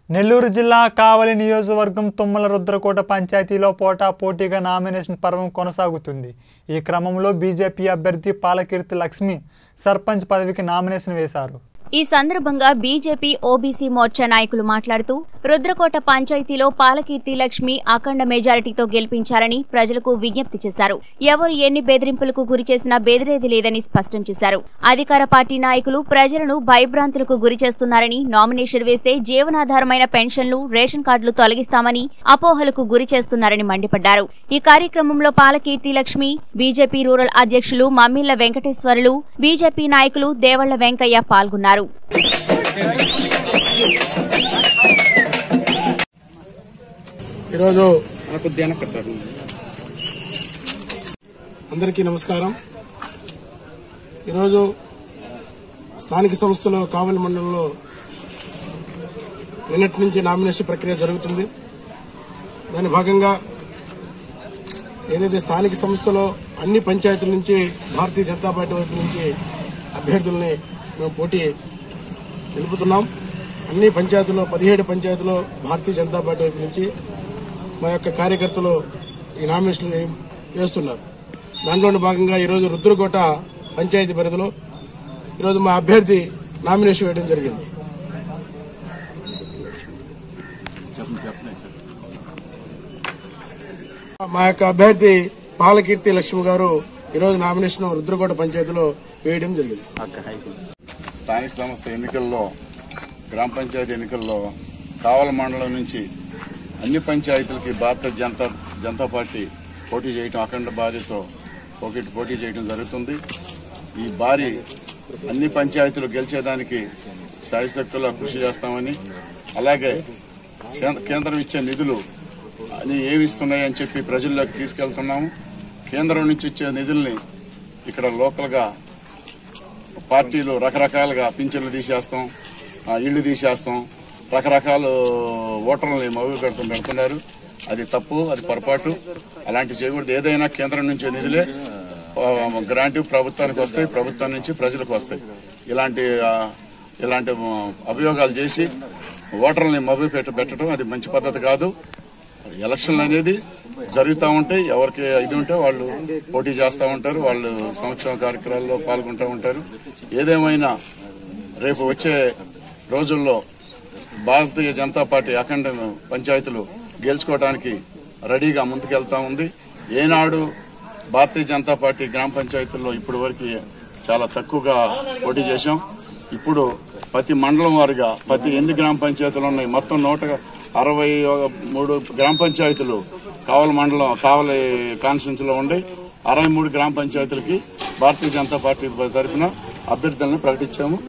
నెల్లూరు జిల్లా కావలి నియోజకవర్గం తుమ్మల రుద్రకోట పంచాయతీలో పోటా పోటీగా నామినేషన్ పర్వం కొనసాగుతుంది ఈ క్రమంలో బీజేపీ అభ్యర్థి పాలకీర్తి లక్ష్మి సర్పంచ్ పదవికి నామినేషన్ వేశారు ఈ సందర్భంగా బీజేపీ ఓబీసీ మోర్చా నాయకులు మాట్లాడుతూ రుద్రకోట పంచాయతీలో పాలకీర్తి లక్ష్మి అఖండ మెజారిటీతో గెలిపించాలని ప్రజలకు విజ్ఞప్తి చేశారు ఎవరు ఎన్ని బెదిరింపులకు గురి చేసినా బెదిరేది లేదని స్పష్టం చేశారు అధికార పార్టీ నాయకులు ప్రజలను భయభ్రాంతులకు గురి చేస్తున్నారని నామినేషన్ వేస్తే జీవనాధారమైన పెన్షన్లు రేషన్ కార్డులు తొలగిస్తామని అపోహలకు గురి చేస్తున్నారని మండిపడ్డారు ఈ కార్యక్రమంలో పాలకీర్తి లక్ష్మి బీజేపీ రూరల్ అధ్యక్షులు మమ్మిళ్ల వెంకటేశ్వర్లు బీజేపీ నాయకులు దేవళ్ల వెంకయ్య పాల్గొన్నారు ఈరోజు కొద్దిగా వెనక్కి అందరికీ నమస్కారం ఈరోజు స్థానిక సంస్థలో కావలి మండలంలో నిన్నటి నుంచి నామినేషన్ ప్రక్రియ జరుగుతుంది దాని భాగంగా ఏదైతే స్థానిక సంస్థలో అన్ని పంచాయతీల నుంచి భారతీయ జనతా పార్టీ వైపు నుంచి అభ్యర్థుల్ని మేము పోటీ నిలుపుతున్నాం అన్ని పంచాయతీల్లో పదిహేడు పంచాయతీలో భారతీయ జనతా పార్టీ వైపు నుంచి మా యొక్క కార్యకర్తలు ఈ నామినేషన్ వేస్తున్నారు దాంట్లో భాగంగా ఈరోజు రుద్రకోట పంచాయతీ పరిధిలో ఈరోజు మా అభ్యర్థి నామినేషన్ వేయడం జరిగింది మా యొక్క అభ్యర్థి పాలకీర్తి లక్ష్మి గారు ఈరోజు నామినేషన్ రుద్రకోట పంచాయతీలో వేయడం జరిగింది స్థానిక సంస్థ ఎన్నికల్లో గ్రామ పంచాయతీ ఎన్నికల్లో కావల మండలం నుంచి అన్ని పంచాయతీలకి భారత జనతా జనతా పార్టీ పోటీ చేయడం అఖండ భార్యతో పోటీ పోటీ చేయడం జరుగుతుంది ఈ భారీ అన్ని పంచాయతీలు గెలిచేదానికి శాయశక్తులా కృషి చేస్తామని అలాగే కేంద్ర- కేంద్రం ఇచ్చే నిధులు అని ఏమి ఇస్తున్నాయని చెప్పి ప్రజల్లోకి తీసుకెళ్తున్నాము కేంద్రం నుంచి ఇచ్చే నిధుల్ని ఇక్కడ లోకల్గా పార్టీలు రకరకాలుగా పింఛన్లు తీసేస్తాం ఆ, ఇళ్లు తీసేస్తాం రకరకాల ఓటర్లని మవ్వి పెడుతూ పెడుతున్నారు అది తప్పు అది పొరపాటు అలాంటి చేయకూడదు ఏదైనా కేంద్రం నుంచి నిధులే ఆ, గ్రాంట్ ప్రభుత్వానికి వస్తాయి ప్రభుత్వం నుంచి ప్రజలకు వస్తాయి ఇలాంటి ఆ, ఇలాంటి ఆ, అభియోగాలు చేసి ఓటర్లని మభ్య పెట్ట పెట్టడం అది మంచి పద్ధతి కాదు ఎలక్షన్లు అనేది జరుగుతూ ఉంటాయి ఎవరికి ఇది ఉంటే వాళ్ళు పోటీ చేస్తూ ఉంటారు వాళ్ళు సంక్షేమ కార్యక్రమాల్లో పాల్గొంటూ ఉంటారు ఏదేమైనా రేపు వచ్చే రోజుల్లో భారతీయ జనతా పార్టీ అఖండ పంచాయతీలు గెలుచుకోవడానికి రెడీగా ముందుకెళ్తా ఉంది ఏనాడు భారతీయ జనతా పార్టీ గ్రామ పంచాయతీల్లో ఇప్పటి వరకు చాలా తక్కువగా పోటీ చేశాం ఇప్పుడు ప్రతి మండలం వారిగా ప్రతి ఎన్ని గ్రామ పంచాయతీలు ఉన్నాయి మొత్తం నూట అరవై మూడు గ్రామ పంచాయతీలు కావలి మండలం కావలి కాన్స్టిట్యూన్సీలో ఉండి అరవై మూడు గ్రామ పంచాయతీలకి భారతీయ జనతా పార్టీ తరఫున అభ్యర్థులను ప్రకటించాము